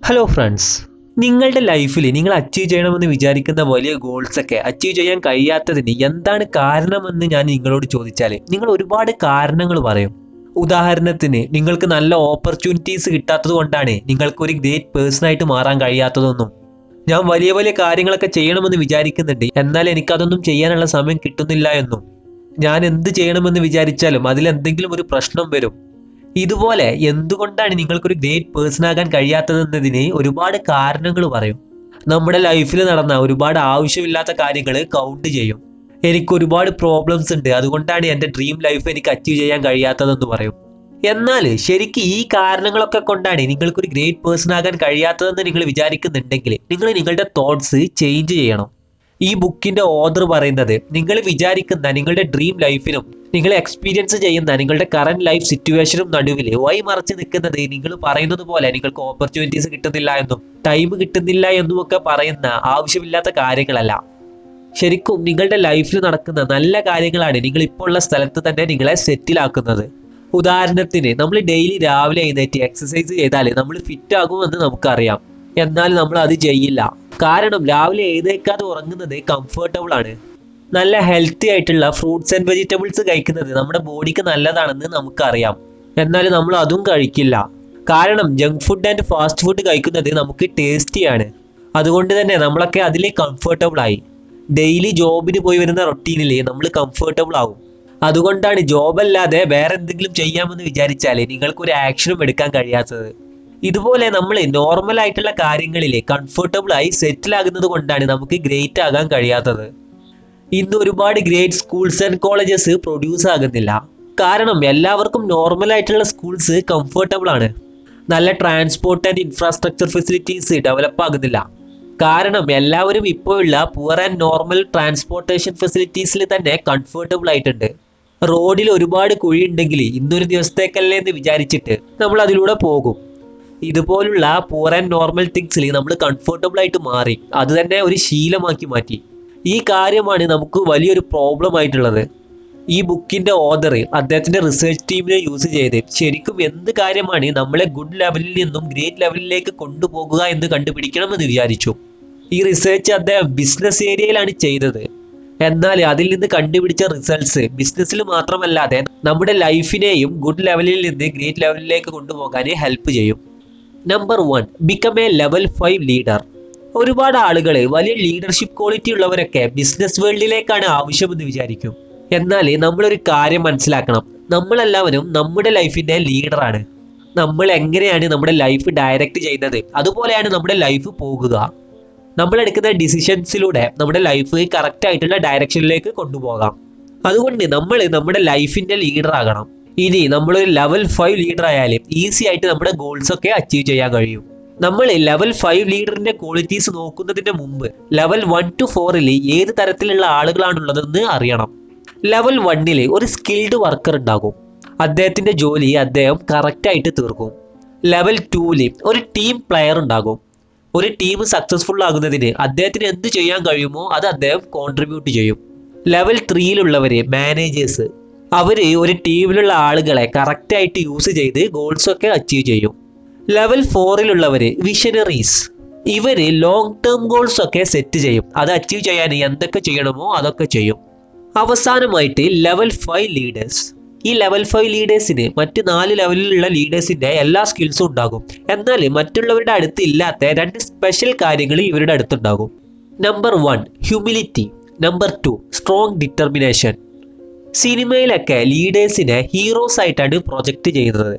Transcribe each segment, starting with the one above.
hello friends നിങ്ങളുടെ ലൈഫിൽ നിങ്ങൾ അച്ചീവ് ചെയ്യണമെന്ന് വിചാരിക്കുന്ന വലിയ ഗോൾസ് ഒക്കെ അച്ചീവ് ചെയ്യാൻ കഴിയാത്തതിന് എന്താണ് കാരണമെന്ന് ഞാൻ നിങ്ങളോട് ചോദിച്ചാൽ നിങ്ങൾ ഒരുപാട് കാരണങ്ങൾ പറയും ഉദാഹരണത്തിന് നിങ്ങൾക്ക് നല്ല ഓപ്പർച്യൂണിറ്റീസ് കിട്ടാത്തത് കൊണ്ടാണ് നിങ്ങൾക്ക് ഒരു ഗ്രേറ്റ് പേഴ്സൺ ആയിട്ട് മാറാൻ കഴിയാത്തതൊന്നും ഞാൻ വലിയ വലിയ കാര്യങ്ങളൊക്കെ ചെയ്യണമെന്ന് വിചാരിക്കുന്നുണ്ട് എന്നാൽ എനിക്കതൊന്നും ചെയ്യാനുള്ള സമയം കിട്ടുന്നില്ല എന്നും ഞാൻ എന്ത് ചെയ്യണമെന്ന് വിചാരിച്ചാലും അതിൽ എന്തെങ്കിലും ഒരു പ്രശ്നം വരും ഇതുപോലെ എന്തുകൊണ്ടാണ് നിങ്ങൾക്കൊരു ഗ്രേറ്റ് പേഴ്സൺ ആകാൻ കഴിയാത്തതെന്നതിന് ഒരുപാട് കാരണങ്ങൾ പറയും നമ്മുടെ ലൈഫിൽ നടന്ന ഒരുപാട് ആവശ്യമില്ലാത്ത കാര്യങ്ങൾ കൗണ്ട് ചെയ്യും എനിക്ക് ഒരുപാട് പ്രോബ്ലംസ് ഉണ്ട് അതുകൊണ്ടാണ് എൻ്റെ ഡ്രീം ലൈഫ് എനിക്ക് അച്ചീവ് ചെയ്യാൻ കഴിയാത്തതെന്ന് പറയും എന്നാൽ ശരിക്കും ഈ കാരണങ്ങളൊക്കെ കൊണ്ടാണ് നിങ്ങൾക്കൊരു ഗ്രേറ്റ് പേഴ്സൺ ആകാൻ കഴിയാത്തതെന്ന് നിങ്ങൾ വിചാരിക്കുന്നുണ്ടെങ്കിൽ നിങ്ങൾ നിങ്ങളുടെ തോട്ട്സ് ചേഞ്ച് ചെയ്യണം ഈ ബുക്കിന്റെ ഓദർ പറയുന്നത് നിങ്ങൾ വിചാരിക്കുന്ന നിങ്ങളുടെ ഡ്രീം ലൈഫിനും നിങ്ങൾ എക്സ്പീരിയൻസ് ചെയ്യുന്ന നിങ്ങളുടെ കറന്റ് ലൈഫ് സിറ്റുവേഷനും നടുവിൽ വഴി മറച്ച് നിൽക്കുന്നത് നിങ്ങൾ പറയുന്നത് പോലെ നിങ്ങൾക്ക് ഓപ്പർച്യൂണിറ്റീസ് കിട്ടുന്നില്ല എന്നും ടൈം കിട്ടുന്നില്ല എന്നും ഒക്കെ പറയുന്ന ആവശ്യമില്ലാത്ത കാര്യങ്ങളല്ല ശരിക്കും നിങ്ങളുടെ ലൈഫിൽ നടക്കുന്ന നല്ല കാര്യങ്ങളാണ് നിങ്ങൾ ഇപ്പോൾ ഉള്ള സ്ഥലത്ത് തന്നെ നിങ്ങളെ സെറ്റിലാക്കുന്നത് ഉദാഹരണത്തിന് നമ്മൾ ഡെയിലി രാവിലെ എഴുന്നേറ്റ് എക്സസൈസ് ചെയ്താൽ നമ്മൾ ഫിറ്റ് ആകുമെന്ന് നമുക്കറിയാം എന്നാൽ നമ്മൾ അത് ചെയ്യില്ല കാരണം രാവിലെ എഴുന്നേക്കാതെ ഉറങ്ങുന്നത് കംഫർട്ടബിൾ ആണ് നല്ല ഹെൽത്തി ആയിട്ടുള്ള ഫ്രൂട്ട്സ് ആൻഡ് വെജിറ്റബിൾസ് കഴിക്കുന്നത് നമ്മുടെ ബോഡിക്ക് നല്ലതാണെന്ന് നമുക്കറിയാം എന്നാൽ നമ്മൾ അതും കഴിക്കില്ല കാരണം junk food and fast food കഴിക്കുന്നത് നമുക്ക് ടേസ്റ്റിയാണ് അതുകൊണ്ട് തന്നെ നമ്മളൊക്കെ അതിൽ കംഫർട്ടബിൾ ആയി ഡെയിലി ജോബിന് പോയി വരുന്ന റൊട്ടീനിൽ നമ്മൾ കംഫർട്ടബിൾ ആവും അതുകൊണ്ടാണ് ജോബ് അല്ലാതെ വേറെ എന്തെങ്കിലും ചെയ്യാമെന്ന് വിചാരിച്ചാൽ നിങ്ങൾക്കൊരു ആക്ഷനും എടുക്കാൻ കഴിയാത്തത് ഇതുപോലെ നമ്മൾ നോർമൽ ആയിട്ടുള്ള കാര്യങ്ങളിൽ കംഫർട്ടബിൾ ആയി സെറ്റിൽ ആകുന്നത് കൊണ്ടാണ് നമുക്ക് ഗ്രേറ്റ് ആകാൻ കഴിയാത്തത് ഇന്ന് ഒരുപാട് great schools and colleges produce ആകുന്നില്ല കാരണം എല്ലാവർക്കും നോർമൽ ആയിട്ടുള്ള സ്കൂൾസ് കംഫർട്ടബിൾ ആണ് നല്ല transport and infrastructure facilities develop ആകുന്നില്ല കാരണം എല്ലാവരും ഇപ്പോഴുള്ള പുവർ ആൻഡ് നോർമൽ ട്രാൻസ്പോർട്ടേഷൻ ഫെസിലിറ്റീസിൽ തന്നെ കംഫർട്ടബിൾ ആയിട്ടുണ്ട് റോഡിൽ ഒരുപാട് കുഴി ഉണ്ടെങ്കിൽ ഇന്നൊരു ദിവസത്തേക്കല്ലേ എന്ന് വിചാരിച്ചിട്ട് നമ്മൾ അതിലൂടെ പോകും ഇതുപോലുള്ള പൂർ ആൻഡ് നോർമൽ തിങ്സിൽ നമ്മൾ കംഫർട്ടബിൾ ആയിട്ട് മാറി അത് തന്നെ ഒരു ശീലമാക്കി മാറ്റി ഈ കാര്യമാണ് നമുക്ക് വലിയൊരു പ്രോബ്ലം ആയിട്ടുള്ളത് ഈ ബുക്കിന്റെ ഓദർ അദ്ദേഹത്തിന്റെ റിസർച്ച് ടീമിനെ യൂസ് ചെയ്ത് ശരിക്കും എന്ത് കാര്യമാണ് നമ്മളെ ഗുഡ് ലെവലിൽ നിന്നും ഗ്രേറ്റ് ലെവലിലേക്ക് കൊണ്ടുപോകുക എന്ന് കണ്ടുപിടിക്കണമെന്ന് വിചാരിച്ചു ഈ റിസർച്ച് അദ്ദേഹം ബിസിനസ് ഏരിയയിലാണ് ചെയ്തത് എന്നാൽ അതിൽ നിന്ന് കണ്ടുപിടിച്ച റിസൾട്ട്സ് ബിസിനസ്സിൽ മാത്രമല്ലാതെ നമ്മുടെ ലൈഫിനെയും ഗുഡ് ലെവലിൽ നിന്ന് ഗ്രേറ്റ് ലെവലിലേക്ക് കൊണ്ടുപോകാൻ ഹെൽപ്പ് ചെയ്യും number one become a level five leader ഒരുപാട് ആളുകൾ വലിയ ലീഡർഷിപ്പ് ക്വാളിറ്റി ഉള്ളവരൊക്കെ ബിസിനസ് വേൾഡിലേക്കാണ് ആവശ്യമെന്ന് വിചാരിക്കും എന്നാൽ നമ്മളൊരു കാര്യം മനസ്സിലാക്കണം നമ്മളെല്ലാവരും നമ്മുടെ ലൈഫിന്റെ ലീഡറാണ് നമ്മൾ എങ്ങനെയാണ് നമ്മുടെ ലൈഫ് ഡയറക്റ്റ് ചെയ്യുന്നത് അതുപോലെയാണ് നമ്മുടെ ലൈഫ് പോകുക നമ്മൾ എടുക്കുന്ന ഡിസിഷൻസിലൂടെ നമ്മുടെ ലൈഫ് കറക്റ്റ് ആയിട്ടുള്ള ഡയറക്ഷനിലേക്ക് കൊണ്ടുപോകാം അതുകൊണ്ട് നമ്മൾ നമ്മുടെ ലൈഫിന്റെ ലീഡർ ആകണം ഇനി നമ്മളൊരു ലെവൽ ഫൈവ് ലീഡർ ആയാലും ഈസി ആയിട്ട് നമ്മുടെ ഗോൾസ് ഒക്കെ അച്ചീവ് ചെയ്യാൻ കഴിയും നമ്മൾ ലെവൽ ഫൈവ് ലീഡറിന്റെ ക്വാളിറ്റീസ് നോക്കുന്നതിന് മുമ്പ് ലെവൽ വൺ ടു ഫോറിൽ ഏത് തരത്തിലുള്ള ആളുകളാണുള്ളതെന്ന് അറിയണം ലെവൽ വണ്ണിൽ ഒരു സ്കിൽഡ് വർക്കർ ഉണ്ടാകും അദ്ദേഹത്തിന്റെ ജോലി അദ്ദേഹം കറക്റ്റായിട്ട് തീർക്കും ലെവൽ ടൂവിൽ ഒരു ടീം പ്ലെയർ ഉണ്ടാകും ഒരു ടീം സക്സസ്ഫുൾ ആകുന്നതിന് അദ്ദേഹത്തിന് എന്ത് ചെയ്യാൻ കഴിയുമോ അത് അദ്ദേഹം കോൺട്രിബ്യൂട്ട് ചെയ്യും ലെവൽ ത്രീയിലുള്ളവര് മാനേജേഴ്സ് അവര് ഒരു ടീമിലുള്ള ആളുകളെ കറക്റ്റായിട്ട് യൂസ് ചെയ്ത് ഗോൾസ് ഒക്കെ അച്ചീവ് ചെയ്യും ലെവൽ ഫോറിലുള്ളവര് വിഷനറീസ് ഇവര് ലോങ് ടേം ഗോൾസ് ഒക്കെ സെറ്റ് ചെയ്യും അത് അച്ചീവ് ചെയ്യാൻ എന്തൊക്കെ ചെയ്യണമോ അതൊക്കെ ചെയ്യും അവസാനമായിട്ട് ലെവൽ ഫൈവ് ലീഡേഴ്സ് ഈ ലെവൽ ഫൈവ് ലീഡേഴ്സിന് മറ്റ് നാല് ലെവലിലുള്ള ലീഡേഴ്സിന്റെ എല്ലാ സ്കിൽസും ഉണ്ടാകും എന്നാൽ മറ്റുള്ളവരുടെ അടുത്ത് ഇല്ലാത്ത രണ്ട് സ്പെഷ്യൽ കാര്യങ്ങൾ ഇവരുടെ അടുത്തുണ്ടാകും number one humility number two strong determination സിനിമയിലൊക്കെ ലീഡേഴ്സിനെ ഹീറോസ് ആയിട്ടാണ് പ്രൊജക്റ്റ് ചെയ്യുന്നത്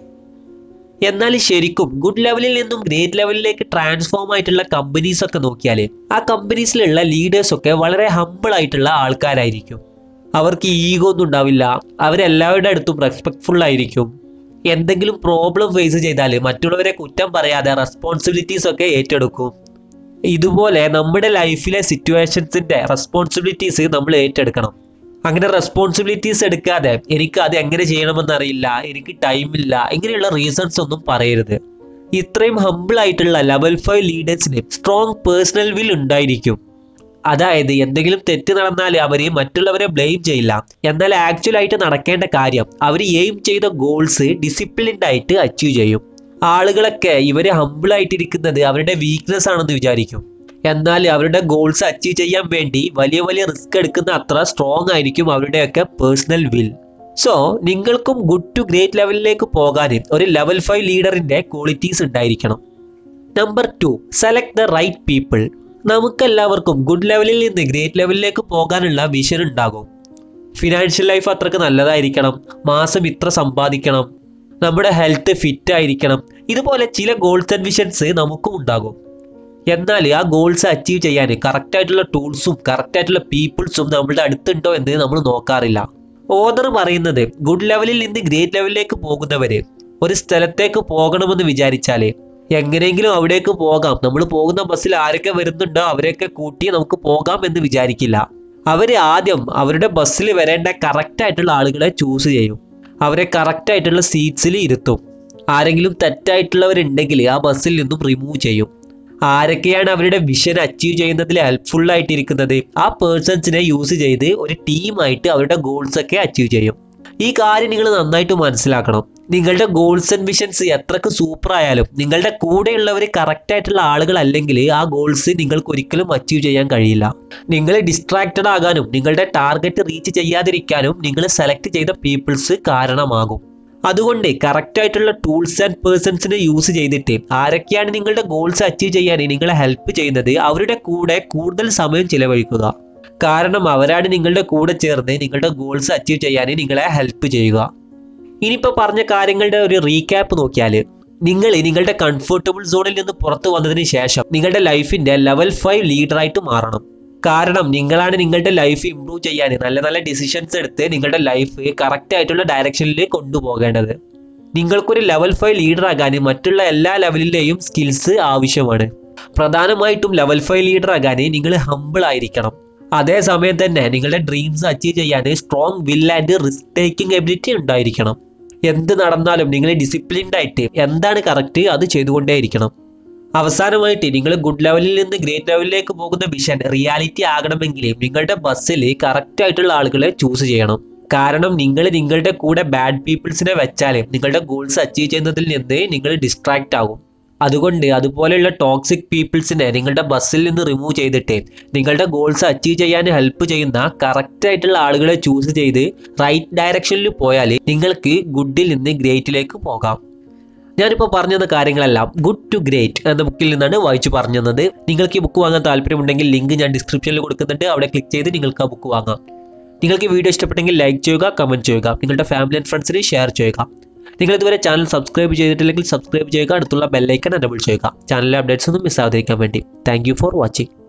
എന്നാൽ ശരിക്കും ഗുഡ് ലെവലിൽ നിന്നും ഗ്രേറ്റ് ലെവലിലേക്ക് ട്രാൻസ്ഫോം ആയിട്ടുള്ള കമ്പനീസ് ഒക്കെ നോക്കിയാൽ ആ കമ്പനീസിലുള്ള ലീഡേഴ്സ് ഒക്കെ വളരെ ഹമ്പിൾ ആയിട്ടുള്ള ആൾക്കാരായിരിക്കും അവർക്ക് ഈഗോ ഒന്നും ഉണ്ടാവില്ല അവരെല്ലാവരുടെ അടുത്തും റെസ്പെക്ട്ഫുൾ ആയിരിക്കും എന്തെങ്കിലും പ്രോബ്ലം ഫേസ് ചെയ്താൽ മറ്റുള്ളവരെ കുറ്റം പറയാതെ റെസ്പോൺസിബിലിറ്റീസ് ഒക്കെ ഏറ്റെടുക്കും ഇതുപോലെ നമ്മുടെ ലൈഫിലെ സിറ്റുവേഷൻസിന്റെ റെസ്പോൺസിബിലിറ്റീസ് നമ്മൾ ഏറ്റെടുക്കണം അങ്ങനെ റെസ്പോൺസിബിലിറ്റീസ് എടുക്കാതെ എനിക്ക് അത് എങ്ങനെ ചെയ്യണമെന്നറിയില്ല എനിക്ക് ടൈമില്ല ഇങ്ങനെയുള്ള റീസൺസ് ഒന്നും പറയരുത് ഇത്രയും ഹമ്പിൾ ആയിട്ടുള്ള ലെവൽ ഫൈവ് ലീഡേഴ്സിന് സ്ട്രോങ് പേഴ്സണൽ വിൽ ഉണ്ടായിരിക്കും അതായത് എന്തെങ്കിലും തെറ്റ് നടന്നാൽ അവർ മറ്റുള്ളവരെ ബ്ലെയിം ചെയ്യില്ല എന്നാൽ ആക്ച്വൽ ആയിട്ട് നടക്കേണ്ട കാര്യം അവർ എയിം ചെയ്ത ഗോൾസ് ഡിസിപ്ലിൻഡ് ആയിട്ട് അച്ചീവ് ചെയ്യും ആളുകളൊക്കെ ഇവർ ഹമ്പിളായിട്ടിരിക്കുന്നത് അവരുടെ വീക്ക്നെസ് ആണെന്ന് വിചാരിക്കും എന്നാൽ അവരുടെ ഗോൾസ് അച്ചീവ് ചെയ്യാൻ വേണ്ടി വലിയ വലിയ റിസ്ക് എടുക്കുന്ന അത്ര സ്ട്രോങ് ആയിരിക്കും അവരുടെയൊക്കെ പേഴ്സണൽ വിൽ സോ നിങ്ങൾക്കും ഗുഡ് ടു ഗ്രേറ്റ് ലെവലിലേക്ക് പോകാൻ ഒരു ലെവൽ ഫൈവ് ലീഡറിന്റെ ക്വാളിറ്റീസ് ഉണ്ടായിരിക്കണം number two select the right people നമുക്കെല്ലാവർക്കും ഗുഡ് ലെവലിൽ നിന്ന് ഗ്രേറ്റ് ലെവലിലേക്ക് പോകാനുള്ള വിഷൻ ഉണ്ടാകും ഫിനാൻഷ്യൽ ലൈഫ് അത്രക്ക് നല്ലതായിരിക്കണം മാസം ഇത്ര സമ്പാദിക്കണം നമ്മുടെ ഹെൽത്ത് ഫിറ്റ് ആയിരിക്കണം ഇതുപോലെ ചില ഗോൾസ് ആൻഡ് വിഷൻസ് നമുക്കും ഉണ്ടാകും എന്നാൽ ആ ഗോൾസ് അച്ചീവ് ചെയ്യാൻ കറക്റ്റ് ആയിട്ടുള്ള ടൂൾസും കറക്റ്റ് ആയിട്ടുള്ള പീപ്പിൾസും നമ്മളുടെ അടുത്തുണ്ടോ എന്ന് നമ്മൾ നോക്കാറില്ല ഓദർ പറയുന്നത് ഗുഡ് ലെവലിൽ നിന്ന് ഗ്രേറ്റ് ലെവലിലേക്ക് പോകുന്നവര് ഒരു സ്ഥലത്തേക്ക് പോകണമെന്ന് വിചാരിച്ചാല് എങ്ങനെയെങ്കിലും അവിടേക്ക് പോകാം നമ്മൾ പോകുന്ന ബസ്സിൽ ആരൊക്കെ വരുന്നുണ്ടോ അവരെയൊക്കെ കൂട്ടി നമുക്ക് പോകാം എന്ന് വിചാരിക്കില്ല അവര് ആദ്യം അവരുടെ ബസ്സിൽ വരേണ്ട കറക്റ്റ് ആയിട്ടുള്ള ആളുകളെ ചൂസ് ചെയ്യും അവരെ കറക്റ്റ് ആയിട്ടുള്ള സീറ്റ്സിൽ ഇരുത്തും ആരെങ്കിലും തെറ്റായിട്ടുള്ളവരുണ്ടെങ്കിൽ ആ ബസ്സിൽ നിന്നും റിമൂവ് ചെയ്യും ആരൊക്കെയാണ് അവരുടെ വിഷൻ അച്ചീവ് ചെയ്യുന്നതിൽ ഹെൽപ്ഫുൾ ആയിട്ടിരിക്കുന്നത് ആ പേഴ്സൺസിനെ യൂസ് ചെയ്ത് ഒരു ടീമായിട്ട് അവരുടെ ഗോൾസ് ഒക്കെ അച്ചീവ് ചെയ്യും ഈ കാര്യം നിങ്ങൾ നന്നായിട്ട് മനസ്സിലാക്കണം നിങ്ങളുടെ ഗോൾസ് ആൻഡ് വിഷൻസ് എത്രക്ക് സൂപ്പർ ആയാലും നിങ്ങളുടെ കൂടെയുള്ളവർ കറക്റ്റ് ആയിട്ടുള്ള ആളുകൾ അല്ലെങ്കിൽ ആ ഗോൾസ് നിങ്ങൾക്ക് ഒരിക്കലും അച്ചീവ് ചെയ്യാൻ കഴിയില്ല നിങ്ങൾ ഡിസ്ട്രാക്റ്റഡ് ആകാനും നിങ്ങളുടെ ടാർഗറ്റ് റീച്ച് ചെയ്യാതിരിക്കാനും നിങ്ങൾ സെലക്ട് ചെയ്ത പീപ്പിൾസ് കാരണമാകും അതുകൊണ്ട് കറക്റ്റ് ആയിട്ടുള്ള ടൂൾസ് ആൻഡ് പേഴ്സൺസിനെ യൂസ് ചെയ്തിട്ട് ആരൊക്കെയാണ് നിങ്ങളുടെ ഗോൾസ് അച്ചീവ് ചെയ്യാൻ നിങ്ങളെ ഹെൽപ്പ് ചെയ്യുന്നത് അവരുടെ കൂടെ കൂടുതൽ സമയം ചിലവഴിക്കുക കാരണം അവരാണ് നിങ്ങളുടെ കൂടെ ചേർന്ന് നിങ്ങളുടെ ഗോൾസ് അച്ചീവ് ചെയ്യാൻ നിങ്ങളെ ഹെൽപ്പ് ചെയ്യുക ഇനിയിപ്പോൾ പറഞ്ഞ കാര്യങ്ങളുടെ ഒരു റീക്യാപ്പ് നോക്കിയാൽ നിങ്ങൾ നിങ്ങളുടെ കംഫർട്ടബിൾ സോണിൽ നിന്ന് പുറത്തു വന്നതിന് ശേഷം നിങ്ങളുടെ ലൈഫിന്റെ ലെവൽ ഫൈവ് ലീഡറായിട്ട് മാറണം കാരണം നിങ്ങളാണ് നിങ്ങളുടെ ലൈഫ് ഇംപ്രൂവ് ചെയ്യാൻ നല്ല നല്ല ഡിസിഷൻസ് എടുത്ത് നിങ്ങളുടെ ലൈഫ് കറക്റ്റ് ആയിട്ടുള്ള ഡയറക്ഷനിൽ കൊണ്ടുപോകേണ്ടത് നിങ്ങൾക്കൊരു ലെവൽ ഫൈവ് ലീഡർ ആകാൻ മറ്റുള്ള എല്ലാ ലെവലിലെയും സ്കിൽസ് ആവശ്യമാണ് പ്രധാനമായിട്ടും ലെവൽ ഫൈവ് ലീഡർ ആകാൻ നിങ്ങൾ ഹമ്പിൾ ആയിരിക്കണം അതേസമയം തന്നെ നിങ്ങളുടെ ഡ്രീംസ് അച്ചീവ് ചെയ്യാൻ strong will and risk taking ability ഉണ്ടായിരിക്കണം എന്ത് നടന്നാലും നിങ്ങൾ ഡിസിപ്ലിൻഡ് ആയിട്ട് എന്താണ് കറക്റ്റ് അത് ചെയ്തുകൊണ്ടേയിരിക്കണം അവസാനമായിട്ട് നിങ്ങൾ ഗുഡ് ലെവലിൽ നിന്ന് ഗ്രേറ്റ് ലെവലിലേക്ക് പോകുന്ന വിഷൻ റിയാലിറ്റി ആകണമെങ്കിൽ നിങ്ങളുടെ ബസ്സിൽ കറക്റ്റ് ആയിട്ടുള്ള ആളുകളെ ചൂസ് ചെയ്യണം കാരണം നിങ്ങൾ നിങ്ങളുടെ കൂടെ ബാഡ് പീപ്പിൾസിനെ വെച്ചാൽ നിങ്ങളുടെ ഗോൾസ് അച്ചീവ് ചെയ്യുന്നതിൽ നിന്ന് നിങ്ങൾ ഡിസ്ട്രാക്റ്റ് ആകും അതുകൊണ്ട് അതുപോലെയുള്ള ടോക്സിക് പീപ്പിൾസിനെ നിങ്ങളുടെ ബസ്സിൽ നിന്ന് റിമൂവ് ചെയ്തിട്ട് നിങ്ങളുടെ ഗോൾസ് അച്ചീവ് ചെയ്യാൻ ഹെൽപ്പ് ചെയ്യുന്ന കറക്റ്റ് ആയിട്ടുള്ള ആളുകളെ ചൂസ് ചെയ്ത് റൈറ്റ് ഡയറക്ഷനിൽ പോയാൽ നിങ്ങൾക്ക് ഗുഡിൽ നിന്ന് ഗ്രേറ്റിലേക്ക് പോകാം ഞാനിപ്പോൾ പറഞ്ഞത് കാര്യങ്ങളെല്ലാം ഗുഡ് ടു ഗ്രേറ്റ് എന്ന ബുക്കിൽ നിന്നാണ് വായിച്ചു പറഞ്ഞത് നിങ്ങൾക്ക് ഈ ബുക്ക് വാങ്ങാൻ താല്പര്യമുണ്ടെങ്കിൽ ലിങ്ക് ഞാൻ ഡിസ്ക്രിപ്ഷനിൽ കൊടുക്കുന്നുണ്ട് അവിടെ ക്ലിക്ക് ചെയ്ത് നിങ്ങൾക്ക് ആ ബുക്ക് വാങ്ങാം നിങ്ങൾക്ക് ഈ വീഡിയോ ഇഷ്ടപ്പെട്ടെങ്കിൽ ലൈക്ക് ചെയ്യുക കമൻറ്റ് ചെയ്യുക നിങ്ങളുടെ ഫാമിലി ആൻഡ് ഫ്രണ്ട്സിന് ഷെയർ ചെയ്യുക നിങ്ങൾ ഇതുവരെ ചാനൽ സബ്സ്ക്രൈബ് ചെയ്തിട്ടില്ലെങ്കിൽ സബ്സ്ക്രൈബ് ചെയ്യുക അടുത്തുള്ള ബെല്ലൈക്കൺ എനബിൾ ചെയ്യുക ചാനലിലെ അപ്ഡേറ്റ്സ് ഒന്നും മിസ്സാകാതിരിക്കാൻ വേണ്ടി താങ്ക് ഫോർ വാച്ചിങ്